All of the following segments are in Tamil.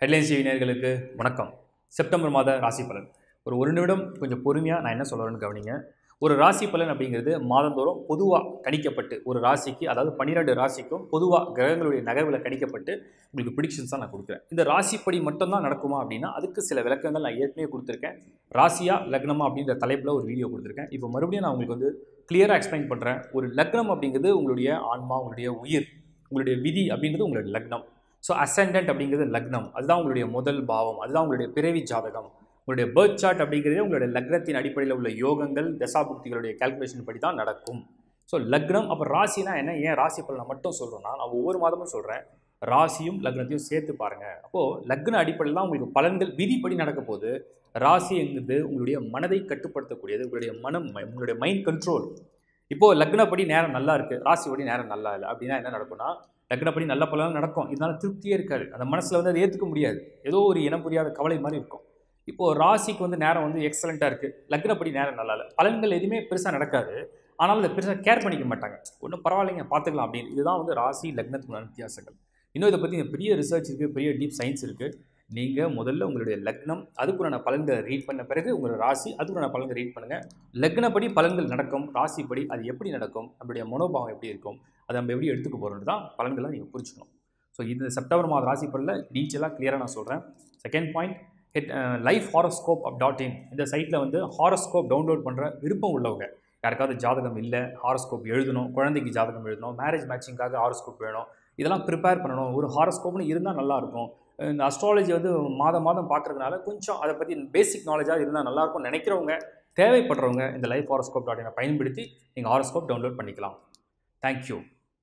ஹெட்லைன்ஸ் டிவி நேயர்களுக்கு வணக்கம் செப்டம்பர் மாத ராசி பலன் ஒரு ஒரு நிமிடம் கொஞ்சம் பொறுமையாக நான் என்ன சொல்கிறேன்னு கவனிங்க ஒரு ராசி பலன் அப்படிங்கிறது மாதந்தோறும் பொதுவாக கணிக்கப்பட்டு ஒரு ராசிக்கு அதாவது பன்னிரெண்டு ராசிக்கும் பொதுவாக கிரகங்களுடைய நகர்வில் கணிக்கப்பட்டு உங்களுக்கு ப்ரிடிக்ஷன்ஸ் தான் நான் கொடுக்குறேன் இந்த ராசிப்படி மட்டும்தான் நடக்குமா அப்படின்னா அதுக்கு சில விளக்கங்கள் நான் ஏற்கனவே கொடுத்துருக்கேன் ராசியா லக்னமா அப்படின்ற தலைப்பில் ஒரு வீடியோ கொடுத்துருக்கேன் இப்போ மறுபடியும் நான் உங்களுக்கு வந்து கிளியராக எக்ஸ்பிளைன் பண்ணுறேன் ஒரு லக்னம் அப்படிங்கிறது உங்களுடைய ஆன்மா உங்களுடைய உயிர் உங்களுடைய விதி அப்படின்றது உங்களுடைய லக்னம் ஸோ அசெண்டன்ட் அப்படிங்கிறது லக்னம் அதுதான் உங்களுடைய முதல் பாவம் அதுதான் உங்களுடைய பிறவி ஜாதகம் உங்களுடைய பேர்த் சார்ட் அப்படிங்கிறது உங்களுடைய லக்னத்தின் அடிப்படையில் உள்ள யோகங்கள் தசாபுக்திகளுடைய கால்குலேஷன் படி தான் நடக்கும் ஸோ லக்னம் அப்போ ராசினா என்ன ஏன் ராசி பலனை மட்டும் சொல்கிறோன்னா நான் ஒவ்வொரு மாதமும் சொல்கிறேன் ராசியும் லக்னத்தையும் சேர்த்து பாருங்கள் அப்போது லக்ன அடிப்படையில் தான் உங்களுக்கு பலன்கள் விதிப்படி நடக்க போது ராசி என்கிறது உங்களுடைய மனதை கட்டுப்படுத்தக்கூடியது உங்களுடைய மனம் உங்களுடைய மைண்ட் கண்ட்ரோல் இப்போது லக்னப்படி நேரம் நல்லா இருக்குது ராசிப்படி நேரம் நல்லா இல்லை அப்படின்னா என்ன நடக்கும்னா லக்னப்படி நல்ல பலன் நடக்கும் இதனால திருப்தியே இருக்காது அந்த மனசில் வந்து அதை ஏற்றுக்க முடியாது ஏதோ ஒரு இனம் புரியாத கவலை மாதிரி இருக்கும் இப்போது ராசிக்கு வந்து நேரம் வந்து எக்ஸலண்ட்டாக இருக்குது லக்னப்படி நேரம் நல்லா இல்லை பலன்கள் எதுவுமே பெருசாக நடக்காது ஆனாலும் அதை பெருசாக கேர் பண்ணிக்க மாட்டாங்க ஒன்றும் பரவாயில்லைங்க பார்த்துக்கலாம் அப்படின்னு இதுதான் வந்து ராசி லக்னத்துக்குள்ள வித்தியாசங்கள் இன்னும் இதை பற்றி பெரிய ரிசர்ச் இருக்குது பெரிய டீப் சயின்ஸ் இருக்குது நீங்கள் முதல்ல உங்களுடைய லக்னம் அதுக்குண்டான பலன்களை ரீட் பண்ண பிறகு உங்களோட ராசி அதுக்குண்டான பலன்களை ரீட் பண்ணுங்கள் லக்னப்படி பலன்கள் நடக்கும் ராசிப்படி அது எப்படி நடக்கும் நம்மளுடைய மனோபாவம் எப்படி இருக்கும் அதை நம்ம எப்படி எடுத்துக்க போகிறோன்னு தான் பலன்களை நீங்கள் புரிஞ்சுக்கணும் ஸோ இந்த செப்டம்பர் மாத ராசி பலனில் டீட்டெயிலாக கிளியராக நான் சொல்கிறேன் second point head life horoscope app dot in இந்த சைட்டில் வந்து ஹாரோஸ்கோப் டவுன்லோட் பண்ணுற விருப்பம் உள்ளவங்க யாருக்காவது ஜாதகம் இல்லை ஹாரோஸ்கோப் எழுதணும் குழந்தைக்கு ஜாதகம் எழுதணும் மேரேஜ் மேட்சிங்காக ஹாரோஸ்கோப் வேணும் இதெல்லாம் ப்ரிப்பேர் பண்ணணும் ஒரு ஹாரோஸ்கோப்னு இருந்தால் நல்லாயிருக்கும் இந்த அஸ்ட்ராலஜி வந்து மாதம் மாதம் பார்க்குறதுனால கொஞ்சம் அதை பற்றி பேசிக் நாலேஜாக இருந்தால் நல்லாயிருக்கும் நினைக்கிறவங்க தேவைப்படுறவங்க இந்த லைஃப் ஹாரோஸ்கோப் டாட் இனை பயன்படுத்தி நீங்கள் ஹாரோஸ்கோப் டவுன்லோட் பண்ணிக்கலாம் தேங்க்யூ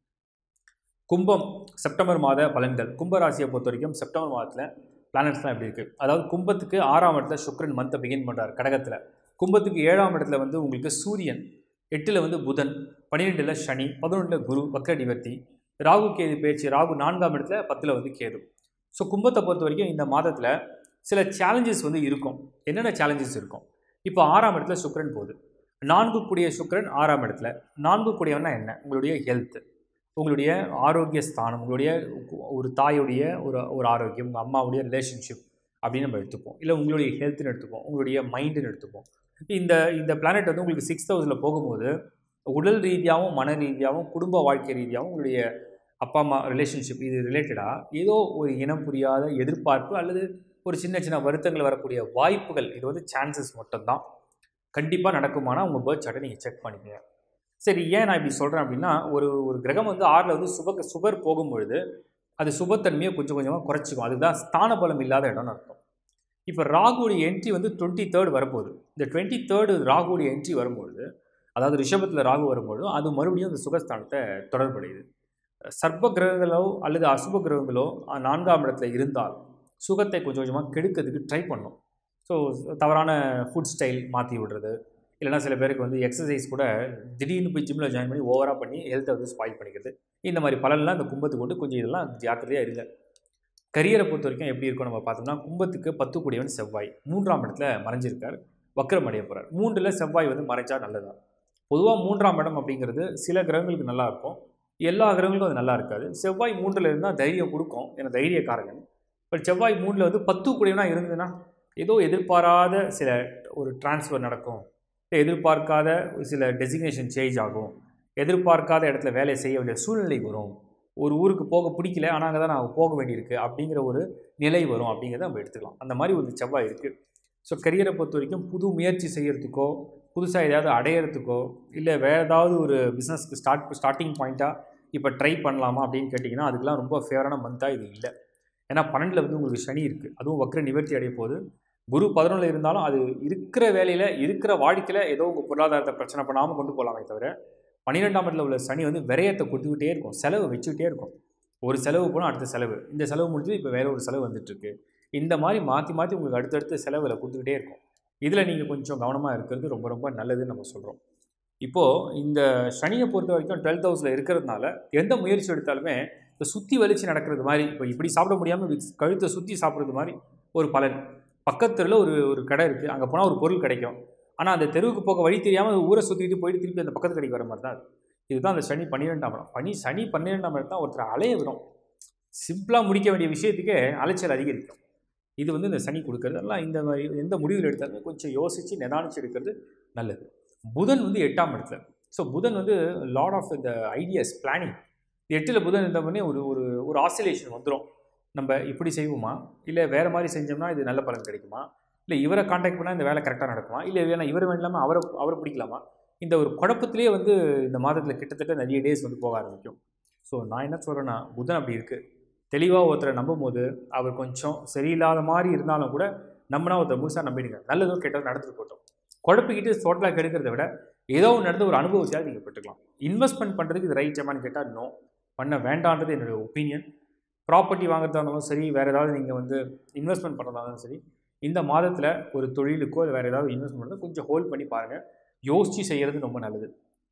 கும்பம் செப்டம்பர் மாத பலன்கள் கும்ப ராசியை பொறுத்த வரைக்கும் செப்டம்பர் மாதத்தில் பிளானட்ஸ்லாம் எப்படி இருக்குது அதாவது கும்பத்துக்கு ஆறாம் இடத்துல சுக்ரன் மந்த்தை பிகின் பண்ணுறார் கடகத்தில் கும்பத்துக்கு ஏழாம் இடத்துல வந்து உங்களுக்கு சூரியன் எட்டில் வந்து புதன் பன்னிரெண்டில் சனி பதினொன்றில் குரு வக்ர நிவர்த்தி ராகு கேது பேச்சு ராகு நான்காம் இடத்துல பத்தில் வந்து கேது ஸோ கும்பத்தை பொறுத்த வரைக்கும் இந்த மாதத்தில் சில சேலஞ்சஸ் வந்து இருக்கும் என்னென்ன சேலஞ்சஸ் இருக்கும் இப்போ ஆறாம் இடத்துல சுக்ரன் போகுது நான்கு கூடிய சுக்ரன் ஆறாம் இடத்துல நான்கு கூடியவனா என்ன உங்களுடைய ஹெல்த்து உங்களுடைய ஆரோக்கிய ஸ்தானம் உங்களுடைய ஒரு தாயுடைய ஒரு ஒரு ஆரோக்கியம் உங்கள் அம்மாவுடைய ரிலேஷன்ஷிப் அப்படின்னு நம்ம எடுத்துப்போம் இல்லை உங்களுடைய ஹெல்த்துன்னு எடுத்துப்போம் உங்களுடைய மைண்டுன்னு எடுத்துப்போம் இந்த இந்த பிளானட் வந்து உங்களுக்கு சிக்ஸ் ஹவுஸில் போகும்போது உடல் ரீதியாகவும் மன ரீதியாகவும் குடும்ப வாழ்க்கை ரீதியாகவும் உங்களுடைய அப்பா அம்மா ரிலேஷன்ஷிப் இது ரிலேட்டடாக ஏதோ ஒரு இனம் புரியாத எதிர்பார்ப்பு அல்லது ஒரு சின்ன சின்ன வருத்தங்கள் வரக்கூடிய வாய்ப்புகள் இது வந்து சான்சஸ் மட்டும்தான் கண்டிப்பாக நடக்குமானா உங்கள் பேர்த் சார்ட்டை நீங்கள் செக் பண்ணிக்கங்க சரி ஏன் நான் இப்படி சொல்கிறேன் அப்படின்னா ஒரு ஒரு கிரகம் வந்து ஆறில் வந்து சுப சுபர் போகும்பொழுது அது சுபத்தன்மையை கொஞ்சம் கொஞ்சமாக குறைச்சிக்கும் அதுதான் ஸ்தான பலம் இல்லாத இடம்னு அர்த்தம் இப்போ ராகுடைய என்ட்ரி வந்து டுவெண்ட்டி தேர்ட் வரப்போகுது இந்த டுவெண்ட்டி தேர்டு ராகுடைய என்ட்ரி வரும்பொழுது அதாவது ரிஷபத்தில் ராகு வரும்பொழுது அது மறுபடியும் அந்த சுகஸ்தானத்தை தொடர்புடையுது சர்ப்ப கிரகங்களோ அல்லது அசுப கிரகங்களோ நான்காம் இடத்துல இருந்தால் சுகத்தை கொஞ்சம் கொஞ்சமாக கெடுக்கிறதுக்கு ட்ரை பண்ணும் ஸோ தவறான ஃபுட் ஸ்டைல் மாற்றி விடுறது இல்லைனா சில பேருக்கு வந்து எக்ஸசைஸ் கூட திடீர்னு போய் ஜிம்மில் ஜாயின் பண்ணி ஓவராக பண்ணி ஹெல்த்தை வந்து ஸ்பாயில் பண்ணிக்கிறது இந்த மாதிரி பலன்லாம் இந்த கும்பத்துக்கு கொண்டு கொஞ்சம் இதெல்லாம் ஜாக்கிரதையாக இருங்க கரியரை பொறுத்த வரைக்கும் எப்படி இருக்கும் நம்ம பார்த்தோம்னா கும்பத்துக்கு பத்து கூடியவன் செவ்வாய் மூன்றாம் இடத்துல மறைஞ்சிருக்கார் வக்கரம் அடைய போகிறார் மூன்றில் செவ்வாய் வந்து மறைச்சா நல்லதா பொதுவாக மூன்றாம் இடம் அப்படிங்கிறது சில கிரகங்களுக்கு நல்லா இருக்கும் எல்லா கிரகங்களுக்கும் அது நல்லா இருக்காது செவ்வாய் மூன்றில் இருந்தால் தைரியம் கொடுக்கும் ஏன்னா தைரியக்காரகன் பட் செவ்வாய் மூணில் வந்து பத்து கூடியவனா இருந்ததுன்னா ஏதோ எதிர்பாராத சில ஒரு டிரான்ஸ்ஃபர் நடக்கும் எதிர்பார்க்காத சில டெசிக்னேஷன் சேஞ்ச் ஆகும் எதிர்பார்க்காத இடத்துல வேலை செய்ய வேண்டிய சூழ்நிலை வரும் ஒரு ஊருக்கு போக பிடிக்கல ஆனால் அங்கே தான் நான் போக வேண்டியிருக்கு அப்படிங்கிற ஒரு நிலை வரும் அப்படிங்கிறத நம்ம எடுத்துக்கலாம் அந்த மாதிரி ஒரு செவ்வாய் இருக்குது ஸோ கரியரை பொறுத்த வரைக்கும் புது முயற்சி செய்கிறதுக்கோ புதுசாக எதாவது அடையிறதுக்கோ இல்லை வேறு ஏதாவது ஒரு பிஸ்னஸ்க்கு ஸ்டார்ட் ஸ்டார்டிங் பாயிண்ட்டாக இப்போ ட்ரை பண்ணலாமா அப்படின்னு கேட்டிங்கன்னா அதுக்கெலாம் ரொம்ப ஃபேவரான மந்த்தாக இது இல்லை ஏன்னா பன்னெண்டில் வந்து உங்களுக்கு சனி இருக்குது அதுவும் வக்ர நிவர்த்தி அடைய போது குரு பதினொன்றில் இருந்தாலும் அது இருக்கிற வேலையில் இருக்கிற வாழ்க்கையில் ஏதோ உங்கள் பொருளாதாரத்தை பிரச்சனை பண்ணாமல் கொண்டு போகலாமே தவிர பன்னிரெண்டாம் இடத்துல உள்ள சனி வந்து விரயத்தை கொடுத்துக்கிட்டே இருக்கும் செலவு வச்சுக்கிட்டே இருக்கும் ஒரு செலவு போனால் அடுத்த செலவு இந்த செலவு முடிஞ்சு இப்போ வேறு ஒரு செலவு வந்துட்டுருக்கு இந்த மாதிரி மாற்றி மாற்றி உங்களுக்கு அடுத்தடுத்த செலவில் கொடுத்துக்கிட்டே இருக்கும் இதில் நீங்கள் கொஞ்சம் கவனமாக இருக்கிறது ரொம்ப ரொம்ப நல்லதுன்னு நம்ம சொல்கிறோம் இப்போது இந்த சனியை பொறுத்த வரைக்கும் டுவெல்த் ஹவுஸில் இருக்கிறதுனால எந்த முயற்சி எடுத்தாலுமே இந்த சுற்றி வலிச்சு நடக்கிறது மாதிரி இப்போ இப்படி சாப்பிட முடியாமல் கழுத்தை சுற்றி சாப்பிட்றது மாதிரி ஒரு பலன் பக்கத்தில் ஒரு ஒரு கடை இருக்குது அங்கே போனால் ஒரு பொருள் கிடைக்கும் ஆனால் அந்த தெருவுக்கு போக வழி தெரியாமல் ஊரை சுற்றிட்டு போயிட்டு திருப்பி அந்த பக்கத்து கடைக்கு வர மாதிரி தான் இதுதான் அந்த சனி பன்னிரெண்டாம் இடம் பனி சனி பன்னிரெண்டாம் இடம் தான் ஒருத்தர் அலைய விடும் சிம்பிளாக முடிக்க வேண்டிய விஷயத்துக்கே அலைச்சல் அதிகரிக்கும் இது வந்து இந்த சனி கொடுக்கறது எல்லாம் இந்த மாதிரி எந்த முடிவில் எடுத்தாலுமே கொஞ்சம் யோசித்து நிதானிச்சு எடுக்கிறது நல்லது புதன் வந்து எட்டாம் இடத்துல ஸோ புதன் வந்து லாட் ஆஃப் இந்த ஐடியாஸ் பிளானிங் எட்டில் புதன் இருந்த உடனே ஒரு ஒரு ஒரு ஆசிலேஷன் வந்துடும் நம்ம இப்படி செய்வோமா இல்லை வேறு மாதிரி செஞ்சோம்னா இது நல்ல பலன் கிடைக்குமா இல்லை இவரை காண்டாக்ட் பண்ணால் இந்த வேலை கரெக்டாக நடக்குமா இல்லை வேணா இவர் வேண்டாமல் அவரை அவரை பிடிக்கலாமா இந்த ஒரு குழப்பத்திலேயே வந்து இந்த மாதத்தில் கிட்டத்தட்ட நிறைய டேஸ் வந்து போக ஆரம்பிக்கும் ஸோ நான் என்ன சொல்கிறேன்னா புதன் அப்படி இருக்குது தெளிவாக ஒருத்தரை நம்பும் போது அவர் கொஞ்சம் சரியில்லாத மாதிரி இருந்தாலும் கூட நம்மனா ஒருத்தர் முழுசாக நம்பிடுங்க நல்லதோ கெட்டதோ நடந்துட்டு போட்டோம் குழப்பிக்கிட்டு டோட்டலாக கெடுக்கிறத விட ஏதோ ஒன்று நடந்த ஒரு அனுபவத்தையாவது நீங்கள் பெற்றுக்கலாம் இன்வெஸ்ட்மெண்ட் பண்ணுறதுக்கு இது ரைட் டைமான்னு கேட்டால் நோ பண்ண வேண்டான்றது என்னுடைய ஒப்பீனியன் ப்ராப்பர்ட்டி வாங்குறதா இருந்தாலும் சரி வேறு ஏதாவது நீங்கள் வந்து இன்வெஸ்ட்மெண்ட் பண்ணுறதா இருந்தாலும் சரி இந்த மாதத்தில் ஒரு தொழிலுக்கோ இல்லை வேறு ஏதாவது இன்வெஸ்ட்மெண்ட் பண்ணுறது கொஞ்சம் ஹோல்ட் பண்ணி பாருங்கள் யோசித்து செய்கிறது ரொம்ப நல்லது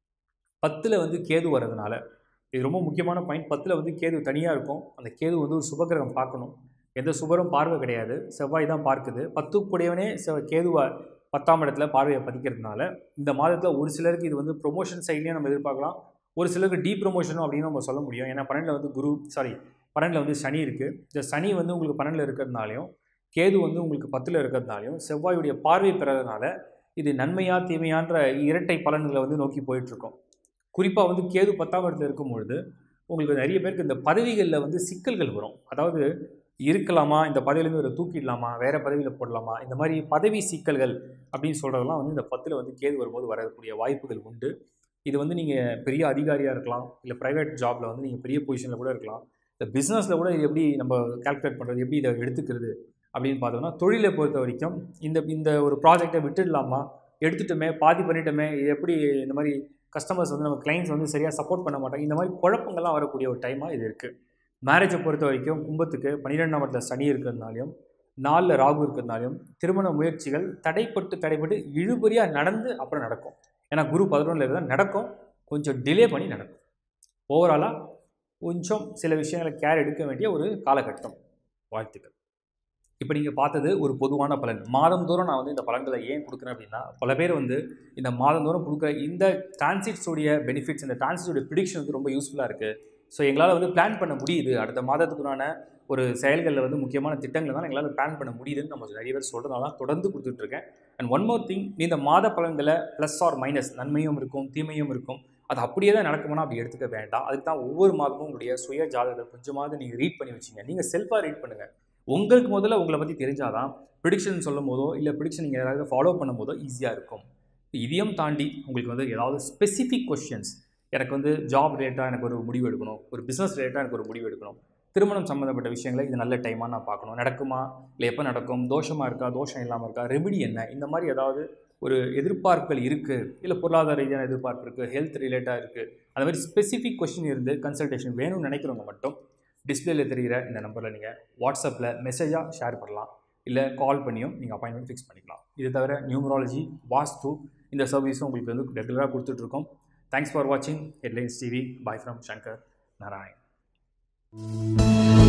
பத்தில் வந்து கேது வர்றதுனால இது ரொம்ப முக்கியமான பாயிண்ட் பத்தில் வந்து கேது தனியாக இருக்கும் அந்த கேது வந்து ஒரு சுபகிரகம் பார்க்கணும் எந்த சுபரும் பார்வை கிடையாது செவ்வாய் தான் பார்க்குது பத்துக்குடையவனே செவ் கேதுவை பத்தாம் இடத்துல பார்வையை பதிக்கிறதுனால இந்த மாதத்தில் ஒரு சிலருக்கு இது வந்து ப்ரொமோஷன் சைட்லேயும் நம்ம எதிர்பார்க்கலாம் ஒரு சிலருக்கு டீ ப்ரொமோஷனும் அப்படின்னு நம்ம சொல்ல முடியும் ஏன்னா பன்னெண்டில் வந்து குரு சாரி பன்னெண்டில் வந்து சனி இருக்குது இந்த சனி வந்து உங்களுக்கு பன்னெண்டில் இருக்கிறதுனாலையும் கேது வந்து உங்களுக்கு பத்தில் இருக்கிறதுனாலையும் செவ்வாயுடைய பார்வை பெறதுனால இது நன்மையா தீமையான்ற இரட்டை பலன்களை வந்து நோக்கி போயிட்டுருக்கோம் குறிப்பாக வந்து கேது பத்தாம் இடத்துல இருக்கும் பொழுது உங்களுக்கு நிறைய பேருக்கு இந்த பதவிகளில் வந்து சிக்கல்கள் வரும் அதாவது இருக்கலாமா இந்த பதவியிலேருந்து ஒரு தூக்கிடலாமா வேறு பதவியில் போடலாமா இந்த மாதிரி பதவி சிக்கல்கள் அப்படின்னு சொல்கிறதெல்லாம் வந்து இந்த பத்தில் வந்து கேது வரும்போது வரக்கூடிய வாய்ப்புகள் உண்டு இது வந்து நீங்கள் பெரிய அதிகாரியாக இருக்கலாம் இல்லை ப்ரைவேட் ஜாபில் வந்து நீங்கள் பெரிய பொசிஷனில் கூட இருக்கலாம் இந்த பிஸ்னஸில் கூட இது எப்படி நம்ம கால்குலேட் பண்ணுறது எப்படி இதை எடுத்துக்கிறது அப்படின்னு பார்த்தோம்னா தொழிலை பொறுத்த வரைக்கும் இந்த இந்த ஒரு ப்ராஜெக்டை விட்டுடலாமா எடுத்துட்டோமே பாதி பண்ணிட்டோமே இது எப்படி இந்த மாதிரி கஸ்டமர்ஸ் வந்து நம்ம கிளைண்ட்ஸ் வந்து சரியாக சப்போர்ட் பண்ண மாட்டாங்க இந்த மாதிரி குழப்பங்கள்லாம் வரக்கூடிய ஒரு டைமாக இது இருக்குது மேரேஜை பொறுத்த வரைக்கும் கும்பத்துக்கு பன்னிரெண்டாம் இடத்துல சனி இருக்கிறதுனாலையும் நாலில் ராகு இருக்கிறதுனாலையும் திருமண முயற்சிகள் தடைப்பட்டு தடைப்பட்டு இழுபறியாக நடந்து அப்புறம் நடக்கும் ஏன்னா குரு பதினொன்றில் இருந்தால் நடக்கும் கொஞ்சம் டிலே பண்ணி நடக்கும் ஓவராலாக கொஞ்சம் சில விஷயங்களை கேர் எடுக்க வேண்டிய ஒரு காலகட்டம் வாழ்த்துக்கள் இப்போ நீங்கள் பார்த்தது ஒரு பொதுவான பலன் மாதந்தோறும் நான் வந்து இந்த பலன்களை ஏன் கொடுக்குறேன் அப்படின்னா பல பேர் வந்து இந்த மாதந்தோறும் கொடுக்குற இந்த டிரான்சிட்ஸுடைய பெனிஃபிட்ஸ் இந்த டிரான்சிட்ஸுடைய ப்ரிடிக்ஷன் வந்து ரொம்ப யூஸ்ஃபுல்லாக இருக்குது ஸோ எங்களால் வந்து பிளான் பண்ண முடியுது அடுத்த மாதத்துக்குறான ஒரு செயல்களில் வந்து முக்கியமான திட்டங்கள் தான் எங்களால் பிளான் பண்ண முடியுதுன்னு நம்ம நிறைய பேர் சொல்கிறதுனால தான் தொடர்ந்து கொடுத்துட்ருக்கேன் அண்ட் ஒன் மோர் திங் இந்த மாத பலன்களை ப்ளஸ் ஆர் மைனஸ் நன்மையும் இருக்கும் தீமையும் இருக்கும் அது அப்படியே தான் நடக்குமானா அப்படி எடுத்துக்க வேண்டாம் அதுக்கு தான் ஒவ்வொரு மாதமும் உங்களுடைய சுய ஜாதகத்தை கொஞ்சமாவது நீங்கள் ரீட் பண்ணி வச்சிங்க நீங்கள் செல்ஃபாக ரீட் பண்ணுங்கள் உங்களுக்கு முதல்ல உங்களை பற்றி தெரிஞ்சாதான் ப்ரிடிக்ஷன் சொல்லும் போதோ இல்லை ப்ரிடிக்ஷன் நீங்கள் யாராவது ஃபாலோ பண்ணும் போதோ ஈஸியாக இருக்கும் இதையும் தாண்டி உங்களுக்கு வந்து ஏதாவது ஸ்பெசிஃபிக் கொஷின்ஸ் எனக்கு வந்து ஜாப் ரிலேட்டாக எனக்கு ஒரு முடிவு எடுக்கணும் ஒரு பிஸ்னஸ் ரிலேட்டாக எனக்கு ஒரு முடிவு எடுக்கணும் திருமணம் சம்மந்தப்பட்ட விஷயங்களை இது நல்ல டைமாக நான் பார்க்கணும் நடக்குமா இல்லை எப்போ நடக்கும் தோஷமாக இருக்கா தோஷம் இல்லாமல் இருக்கா ரெமிடி என்ன இந்த மாதிரி ஏதாவது ஒரு எதிர்பார்ப்புகள் இருக்குது இல்லை பொருளாதார ரீதியான எதிர்பார்ப்பு இருக்குது ஹெல்த் ரிலேட்டாக இருக்குது அந்த மாதிரி ஸ்பெசிஃபிக் கொஷின் இருந்து கன்சல்டேஷன் வேணும்னு நினைக்கிறவங்க மட்டும் டிஸ்பிளேல தெரிகிற இந்த நம்பரில் நீங்கள் வாட்ஸ்அப்பில் மெசேஜாக ஷேர் பண்ணலாம் இல்லை கால் பண்ணியும் நீங்கள் அப்பாயின்மெண்ட் ஃபிக்ஸ் பண்ணிக்கலாம் இது தவிர நியூமராலஜி வாஸ்து இந்த சர்வீஸும் உங்களுக்கு வந்து ரெகுலராக கொடுத்துட்ருக்கோம் தேங்க்ஸ் ஃபார் வாட்சிங் headlines TV bye from Shankar Narayan